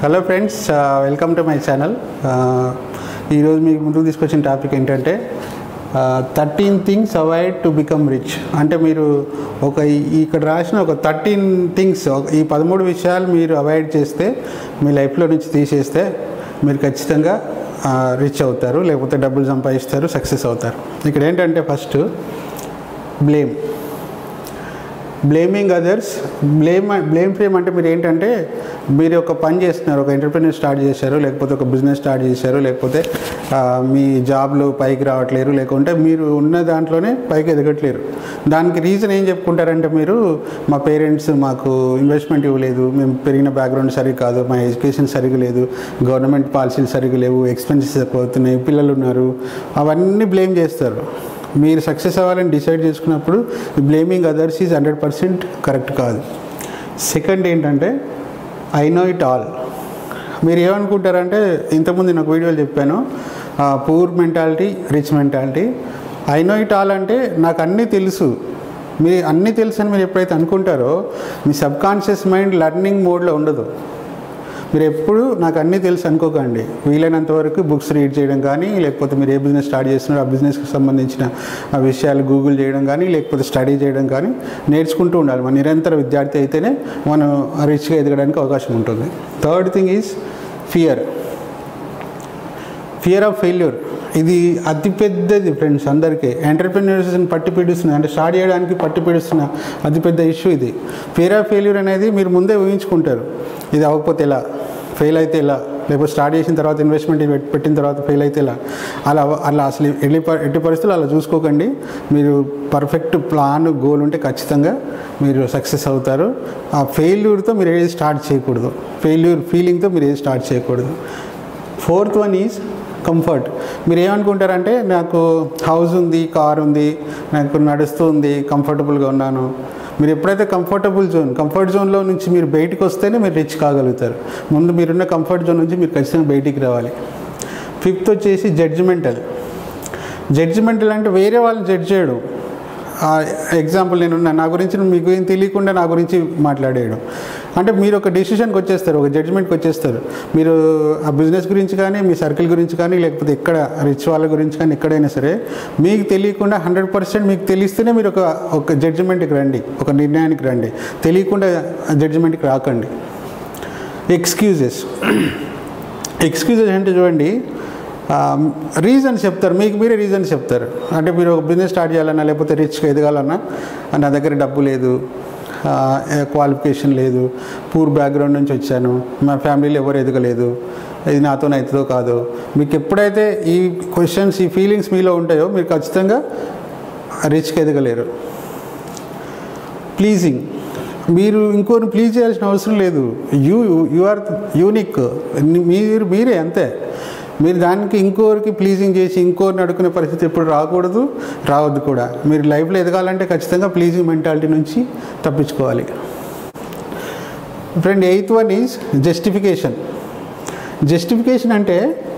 hello friends welcome to my channel ఈరోజు మీకు ముందుకు తీసుకొచ్చిన టాపిక్ ఏంటంటే thirteen things avoid to become rich అంటే మీరు ఒక ఈ- ఇక్కడ రాసిన ఒక థర్టీన్ థింగ్స్ ఈ పదమూడు విషయాలు మీరు అవాయిడ్ చేస్తే మీ లైఫ్లో నుంచి తీసేస్తే మీరు ఖచ్చితంగా రిచ్ అవుతారు లేకపోతే డబ్బులు సంపాదిస్తారు సక్సెస్ అవుతారు ఇక్కడ ఏంటంటే first blame blaming others blame blame frame అంటే మీరు ఏంటంటే మీరు ఒక పని చేస్తున్నారు ఒక ఎంటర్ప్రీనర్ స్టార్ట్ చేశారు లేకపోతే ఒక బిజినెస్ స్టార్ట్ చేశారు లేకపోతే ఆ, మీ జాబ్లో పైకి రావట్లేరు లేకుంటే మీరు ఉన్న దాంట్లోనే పైకి ఎదగట్లేరు దానికి రీజన్ ఏం చెప్పుకుంటారంటే మీరు మా పేరెంట్స్ మాకు ఇన్వెస్ట్మెంట్ ఇవ్వలేదు మేము పెరిగిన బ్యాక్గ్రౌండ్ సరిగ్గా కాదు మా ఎడ్యుకేషన్ సరిగ్గా లేదు గవర్నమెంట్ పాలసీలు సరిగ్గా లేవు ఎక్స్పెన్సెస్ ఎక్కువ అవుతున్నాయి పిల్లలు ఉన్నారు అవన్నీ బ్లేమ్ చేస్తారు మీరు సక్సెస్ అవ్వాలని డిసైడ్ చేసుకున్నప్పుడు blaming others is hundred percent correct కాదు సెకండ్ ఏంటంటే ఐ నో ఇట్ ఆల్ మీరు ఏమనుకుంటారంటే ఇంతకుముందు నేను ఒక వీడియోలో చెప్పాను poor mentality rich mentality I know it all అంటే నాకు అన్నీ తెలుసు మీరు అన్నీ తెలుసు అని మీరు ఎప్పుడైతే అనుకుంటారో మీ సబ్ కాన్షియస్ మైండ్ లర్నింగ్ మోడ్లో ఉండదు మీరు ఎప్పుడు నాకు అన్నీ తెలుసు అనుకోకండి వీలైనంత వరకు బుక్స్ రీడ్ చేయడం కానీ లేకపోతే మీరు ఏ బిజినెస్ స్టార్ట్ చేస్తున్నారో ఆ బిజినెస్కి సంబంధించిన ఆ విషయాలు గూగుల్ చేయడం కానీ లేకపోతే స్టడీ చేయడం కానీ నేర్చుకుంటూ ఉండాలి మన నిరంతర విద్యార్థి అయితేనే మనం రిచ్గా ఎదగడానికి అవకాశం ఉంటుంది third thing is fear fear of failure ఇది అతిపెద్దది ఫ్రెండ్స్ అందరికీ ఎంటర్ప్రినర్స్ని పట్టి పీడిస్తున్న అంటే స్టార్ట్ చేయడానికి పట్టి పీడిస్తున్న అతిపెద్ద ఇష్యూ ఇది ఫియర్ ఆఫ్ ఫెయిల్యూర్ అనేది మీరు ముందే ఊహించుకుంటారు ఇది అవ్వకపోతే ఎలా ఫెయిల్ అయితే ఎలా లేకపోతే స్టార్ట్ చేసిన తర్వాత ఇన్వెస్ట్మెంట్ పెట్- పెట్టిన తర్వాత ఫెయిల్ అయితే ఎలా అలా అవ- అలా అసలు ఎన్ని ప- ఎట్టి పరిస్థితులు అలా చూసుకోకండి మీరు పర్ఫెక్ట్ ప్లాన్ గోల్ ఉంటే ఖచ్చితంగా మీరు సక్సెస్ అవుతారు ఆ ఫెయిల్యూర్తో మీరు ఏది స్టార్ట్ చేయకూడదు ఫెయిల్యూర్ ఫీలింగ్తో మీరు ఏది స్టార్ట్ చేయకూడదు ఫోర్త్ వన్ ఈజ్ కంఫర్ట్ మీరు ఏమనుకుంటారంటే నాకు హౌస్ ఉంది కార్ ఉంది నాకు నడుస్తుంది కంఫర్టబుల్గా ఉన్నాను మీరు ఎప్పుడైతే కంఫర్టబుల్ జోన్ కంఫర్ట్ జోన్లో నుంచి మీరు బయటికి వస్తేనే మీరు రిచ్ కాగలుగుతారు ముందు మీరున్న కంఫర్ట్ జోన్ నుంచి మీరు ఖచ్చితంగా బయటికి రావాలి ఫిఫ్త్ వచ్చేసి జడ్జిమెంటల్ జడ్జిమెంటల్ అంటే వేరే వాళ్ళని జడ్జ్ చేయడం ఎగ్జాంపుల్ నేను ఉన్నా, నా గురించి మీకు ఏం తెలియకుండా నా గురించి మాట్లాడేయడం అంటే మీరు ఒక డెసిషన్కి వచ్చేస్తారు ఒక జడ్జిమెంట్కి వచ్చేస్తారు మీరు ఆ బిజినెస్ గురించి కానీ మీ సర్కిల్ గురించి కానీ లేకపోతే ఎక్కడ రిచ్ వాళ్ళ గురించి కానీ ఎక్కడైనా సరే మీకు తెలియకుండా హండ్రెడ్ పర్సెంట్ మీకు తెలిస్తేనే మీరు ఒక ఒక జడ్జిమెంట్కి రండి ఒక నిర్ణయానికి రండి తెలియకుండా జడ్జిమెంట్కి రాకండి ఎక్స్క్యూజెస్ ఎక్స్క్యూజెస్ అంటే చూడండి రీజన్స్ చెప్తారు మీకు మీరే రీజన్స్ చెప్తారు అంటే మీరు ఒక బిజినెస్ స్టార్ట్ చేయాలన్నా లేకపోతే రిచ్గా ఎదగాలన్నా నా దగ్గర డబ్బు లేదు క్వాలిఫికేషన్ లేదు పూర్ బ్యాక్గ్రౌండ్ నుంచి వచ్చాను మా ఫ్యామిలీలో ఎవరు ఎదగలేదు ఇది నాతో అవుతుందో కాదో మీకు ఎప్పుడైతే ఈ క్వశ్చన్స్ ఈ ఫీలింగ్స్ మీలో ఉంటాయో మీరు ఖచ్చితంగా రిచ్కి ఎదగలేరు ప్లీజింగ్ మీరు ఇంకోరిని ప్లీజ్ చేయాల్సిన అవసరం లేదు యూ యు ఆర్ యూనిక్ మీరు మీరే అంతే మీరు దానికి ఇంకోరికి ప్లీజింగ్ చేసి ఇంకోరిని అడుక్కునే పరిస్థితి ఎప్పుడు రాకూడదు రావద్దు కూడా మీరు లైఫ్లో ఎదగాలంటే ఖచ్చితంగా ప్లీజింగ్ మెంటాలిటీ నుంచి తప్పించుకోవాలి friend eighth one is justification justification అంటే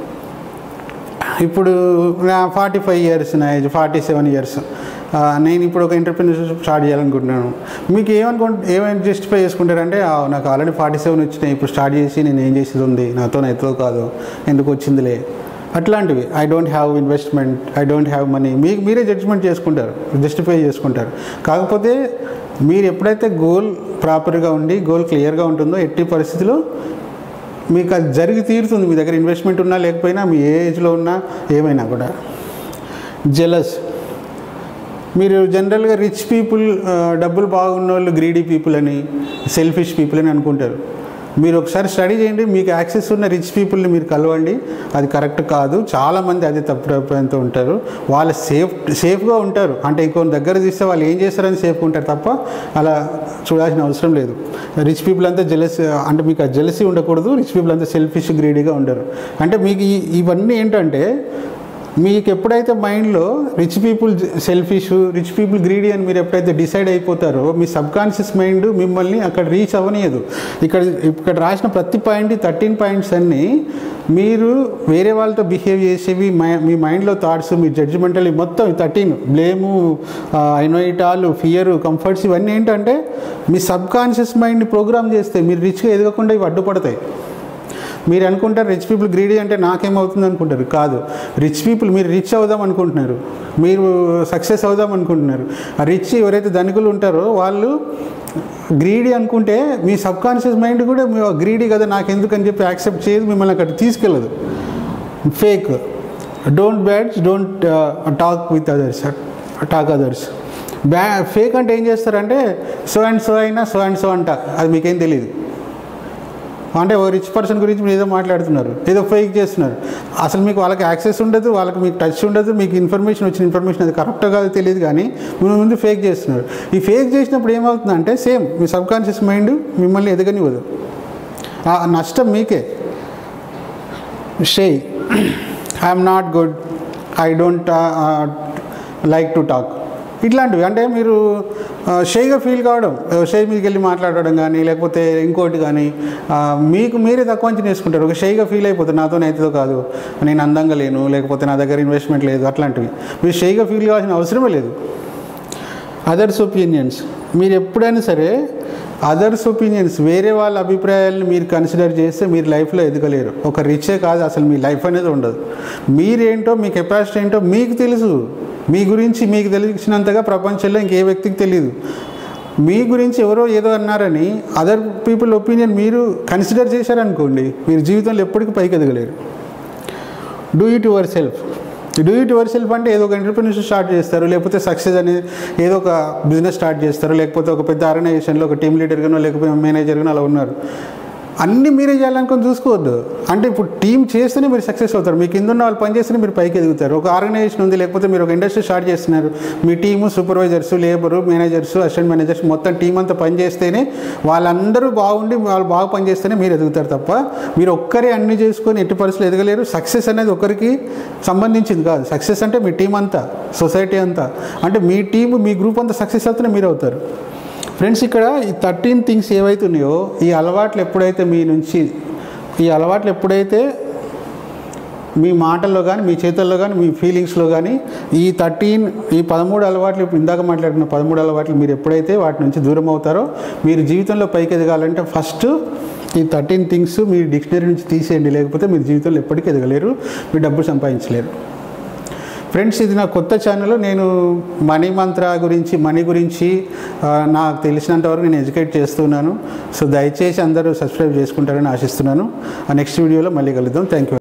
ఇప్పుడు నా ఫార్టీ ఫైవ్ ఇయర్స్ నా ఏజ్ ఫార్టీ సెవెన్ ఇయర్స్ నేను ఇప్పుడు ఒక ఎంటర్ప్రినర్షిప్ స్టార్ట్ చేయాలనుకుంటున్నాను మీకు ఏమనుకు ఏమైనా జస్టిఫై చేసుకుంటారంటే "ఆ, నాకు ఆల్రెడీ ఫార్టీ సెవెన్ వచ్చినాయి ఇప్పుడు స్టార్ట్ చేసి నేను ఏం చేసేది ఉంది నాతో అవుతుందో కాదు ఎందుకు వచ్చిందిలే అట్లాంటివి I don't have investment I don't have money మీకు మీరే జడ్జ్మెంట్ చేసుకుంటారు జస్టిఫై చేసుకుంటారు కాకపోతే మీరు ఎప్పుడైతే గోల్ ప్రాపర్గా ఉండి గోల్ క్లియర్గా ఉంటుందో ఎట్టి పరిస్థితిలో మీకు అది జరిగి తీరుతుంది మీ దగ్గర ఇన్వెస్ట్మెంట్ ఉన్నా లేకపోయినా మీ ఏ ఏజ్లో ఉన్నా ఏమైనా కూడా జెలస్ మీరు జనరల్గా రిచ్ పీపుల్ డబ్బులు బాగున్న వాళ్ళు గ్రీడీ పీపుల్ అని సెల్ఫిష్ పీపుల్ అని అనుకుంటారు మీరు ఒకసారి స్టడీ చేయండి మీకు యాక్సెస్ ఉన్న రిచ్ పీపుల్ని మీరు కలవండి అది కరెక్ట్ కాదు చాలామంది అదే తప్పు అభిప్రాయంతో ఉంటారు వాళ్ళు సేఫ్ సేఫ్గా ఉంటారు అంటే ఇంకొన్ని దగ్గర తీస్తే వాళ్ళు ఏం చేస్తారని సేఫ్గా ఉంటారు తప్ప అలా చూడాల్సిన అవసరం లేదు రిచ్ పీపుల్ అంతా జెలస్ అంటే మీకు ఆ జెలసీ ఉండకూడదు రిచ్ పీపుల్ అంతా సెల్ఫిష్ గ్రీడీగా ఉండరు అంటే మీకు ఈ ఇవన్నీ ఏంటంటే మీకు ఎప్పుడైతే మైండ్లో rich people selfish rich people greedy అని మీరు ఎప్పుడైతే డిసైడ్ అయిపోతారో మీ సబ్ కాన్షియస్ మైండ్ మిమ్మల్ని అక్కడ రీచ్ అవ్వనియదు ఇక్కడ ఇక్కడ రాసిన ప్రతి పాయింట్ థర్టీన్ పాయింట్స్ అన్నీ మీరు వేరే వాళ్ళతో బిహేవ్ చేసేవి మై- మీ మైండ్లో థాట్స్ మీ జడ్జిమెంటల్ మొత్తం thirteen blame I know it all fear comforts ఇవన్నీ ఏంటంటే మీ సబ్ కాన్షియస్ మైండ్ని ప్రోగ్రామ్ చేస్తే మీరు రిచ్గా ఎదగకుండా ఇవి అడ్డుపడతాయి మీరు అనుకుంటారు రిచ్ పీపుల్ గ్రీడీ అంటే నాకేమవుతుంది అనుకుంటారు కాదు రిచ్ పీపుల్ మీరు రిచ్ అవుదాం అనుకుంటున్నారు మీరు సక్సెస్ అవుదాం అనుకుంటున్నారు ఆ రిచ్ ఎవరైతే ధనికులు ఉంటారో వాళ్ళు గ్రీడీ అనుకుంటే మీ సబ్ కాన్షియస్ మైండ్ కూడా మీ గ్రీడీ కదా నాకు ఎందుకు అని చెప్పి యాక్సెప్ట్ చేయదు మిమ్మల్ని అక్కడ తీసుకెళ్ళదు ఫేక్ డోంట్ బ్యాడ్స్ don't talk with others talk others బ్యా ఫేక్ అంటే ఏం చేస్తారంటే సో అండ్ సో అయినా సో అండ్ సో అంట అది మీకేం తెలియదు అంటే ఓ రిచ్ పర్సన్ గురించి మీరు ఏదో మాట్లాడుతున్నారు ఏదో ఫేక్ చేస్తున్నారు అసలు మీకు వాళ్ళకి యాక్సెస్ ఉండదు వాళ్ళకి మీకు టచ్ ఉండదు మీకు ఇన్ఫర్మేషన్ వచ్చిన ఇన్ఫర్మేషన్ అది కరెక్టో కాదో తెలియదు కానీ మీరు ముందు ఫేక్ చేస్తున్నారు ఈ ఫేక్ చేసినప్పుడు ఏమవుతుందంటే సేమ్ మీ సబ్ కాన్షియస్ మైండ్ మిమ్మల్ని ఎదగనివ్వదు ఆ నష్టం మీకే షే I'm not good I don't like to talk ఇట్లాంటివి అంటే మీరు షేగా ఫీల్ కావడం షే మీదకి వెళ్ళి మాట్లాడడం కానీ లేకపోతే ఇంకోటి కానీ ఆ, మీకు మీరే తక్కువ అంచనా వేసుకుంటారు ఒక షేగా ఫీల్ అయిపోతుంది నాతో అవుతుందో కాదు నేను అందంగా లేను లేకపోతే నా దగ్గర ఇన్వెస్ట్మెంట్ లేదు అట్లాంటివి మీరు షేగా ఫీల్ కావాల్సిన అవసరమే లేదు అదర్స్ ఒపీనియన్స్ మీరు ఎప్పుడైనా సరే అదర్స్ ఒపీనియన్స్ వేరే వాళ్ళ అభిప్రాయాలను మీరు కన్సిడర్ చేస్తే మీరు లైఫ్లో ఎదగలేరు ఒక రిచే కాదు అసలు మీ లైఫ్ అనేది ఉండదు మీరేంటో మీ కెపాసిటీ ఏంటో మీకు తెలుసు మీ గురించి మీకు తెలిసినంతగా ప్రపంచంలో ఇంకే వ్యక్తికి తెలియదు మీ గురించి ఎవరో ఏదో అన్నారని అదర్ పీపుల్ ఒపీనియన్ మీరు కన్సిడర్ చేశారనుకోండి మీరు జీవితంలో ఎప్పటికీ పైకి ఎదగలేరు do it yourself do it yourself అంటే ఏదో ఒక ఎంటర్ప్రినర్షిప్ స్టార్ట్ చేస్తారు లేకపోతే సక్సెస్ అనేది ఏదో ఒక బిజినెస్ స్టార్ట్ చేస్తారు లేకపోతే ఒక పెద్ద ఆర్గనైజేషన్లో ఒక టీమ్ లీడర్గానో లేకపోతే మేనేజర్గానో అలా ఉన్నారు అన్నీ మీరే చేయాలనుకొని చూసుకోవద్దు అంటే ఇప్పుడు టీం చేస్తేనే మీరు సక్సెస్ అవుతారు మీ కింద ఉన్న వాళ్ళు పని చేస్తేనే మీరు పైకి ఎదుగుతారు ఒక ఆర్గనైజేషన్ ఉంది లేకపోతే మీరు ఒక ఇండస్ట్రీ స్టార్ట్ చేస్తున్నారు మీ team supervisors labour managers assistant managers మొత్తం టీం అంతా పని చేస్తేనే వాళ్ళందరూ బాగుండి వాళ్ళు బాగా పని చేస్తేనే మీరు ఎదుగుతారు తప్ప మీరు ఒక్కరే అన్ని చేసుకొని ఎట్టి పరిస్థితులు ఎదగలేరు సక్సెస్ అనేది ఒకరికి సంబంధించింది కాదు సక్సెస్ అంటే మీ టీం అంతా సొసైటీ అంతా అంటే మీ టీం మీ గ్రూప్ అంతా సక్సెస్ అవుతూనే మీరు అవుతారు ఫ్రెండ్స్ ఇక్కడ ఈ థర్టీన్ థింగ్స్ ఏవైతే ఉన్నాయో ఈ అలవాట్లు ఎప్పుడైతే మీ నుంచి ఈ అలవాట్లు ఎప్పుడైతే మీ మాటల్లో కానీ మీ చేతుల్లో కానీ మీ ఫీలింగ్స్లో కానీ ఈ థర్టీన్ ఈ పదమూడు అలవాట్లు ఇప్పుడు ఇందాక మాట్లాడుకున్న పదమూడు అలవాట్లు మీరు ఎప్పుడైతే వాటి నుంచి దూరం అవుతారో మీరు జీవితంలో పైకి ఎదగాలంటే ఫస్ట్ ఈ థర్టీన్ థింగ్స్ మీ డిక్షనరీ నుంచి తీసేయండి లేకపోతే మీరు జీవితంలో ఎప్పటికీ ఎదగలేరు మీరు డబ్బు సంపాదించలేరు ఫ్రెండ్స్ ఇది నా కొత్త ఛానల్ నేను మనీ మంత్ర గురించి మనీ గురించి ఆ, నాకు తెలిసినంత వరకు నేను ఎడ్యుకేట్ చేస్తున్నాను సో దయచేసి అందరూ సబ్స్క్రైబ్ చేసుకుంటారని ఆశిస్తున్నాను ఆ నెక్స్ట్ వీడియోలో మళ్ళీ కలుద్దాం థ్యాంక్ యూ